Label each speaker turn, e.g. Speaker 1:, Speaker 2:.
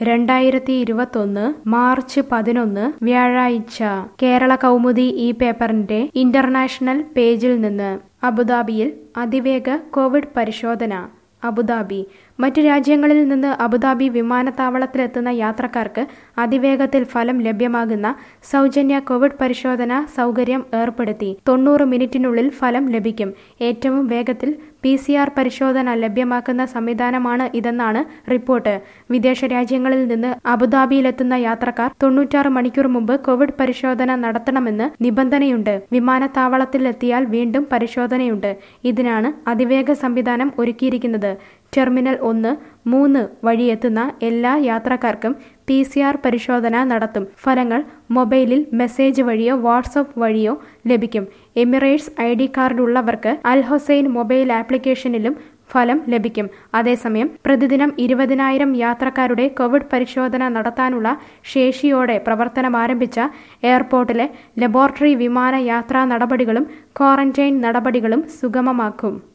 Speaker 1: രണ്ടായിരത്തി ഇരുപത്തൊന്ന് മാർച്ച് പതിനൊന്ന് വ്യാഴാഴ്ച കേരള കൗമുദി ഈ പേപ്പറിന്റെ ഇന്റർനാഷണൽ പേജിൽ നിന്ന് അബുദാബിയിൽ അതിവേഗ കോവിഡ് പരിശോധന അബുദാബി മറ്റു രാജ്യങ്ങളിൽ നിന്ന് അബുദാബി വിമാനത്താവളത്തിലെത്തുന്ന യാത്രക്കാർക്ക് അതിവേഗത്തിൽ ഫലം ലഭ്യമാകുന്ന സൗജന്യ കോവിഡ് പരിശോധന സൗകര്യം ഏർപ്പെടുത്തി തൊണ്ണൂറ് മിനിറ്റിനുള്ളിൽ ഫലം ലഭിക്കും ഏറ്റവും വേഗത്തിൽ പി സി ആർ പരിശോധന ലഭ്യമാക്കുന്ന സംവിധാനമാണ് ഇതെന്നാണ് റിപ്പോർട്ട് വിദേശ രാജ്യങ്ങളിൽ നിന്ന് അബുദാബിയിലെത്തുന്ന യാത്രക്കാർ തൊണ്ണൂറ്റാറ് മണിക്കൂർ മുമ്പ് കോവിഡ് പരിശോധന നടത്തണമെന്ന് നിബന്ധനയുണ്ട് വിമാനത്താവളത്തിലെത്തിയാൽ വീണ്ടും പരിശോധനയുണ്ട് ഇതിനാണ് അതിവേഗ സംവിധാനം ഒരുക്കിയിരിക്കുന്നത് ടെർമിനൽ ഒന്ന് മൂന്ന് വഴിയെത്തുന്ന എല്ലാ യാത്രക്കാർക്കും പി സി ആർ പരിശോധന നടത്തും ഫലങ്ങൾ മൊബൈലിൽ മെസ്സേജ് വഴിയോ വാട്സപ്പ് വഴിയോ ലഭിക്കും എമിറേറ്റ്സ് ഐ ഡി കാർഡ് ഉള്ളവർക്ക് അൽ ഹൊസൈൻ മൊബൈൽ ആപ്ലിക്കേഷനിലും ഫലം ലഭിക്കും അതേസമയം പ്രതിദിനം ഇരുപതിനായിരം യാത്രക്കാരുടെ കോവിഡ് പരിശോധന നടത്താനുള്ള ശേഷിയോടെ പ്രവർത്തനം ആരംഭിച്ച എയർപോർട്ടിലെ ലബോറട്ടറി വിമാന യാത്രാ നടപടികളും ക്വാറന്റൈൻ നടപടികളും സുഗമമാക്കും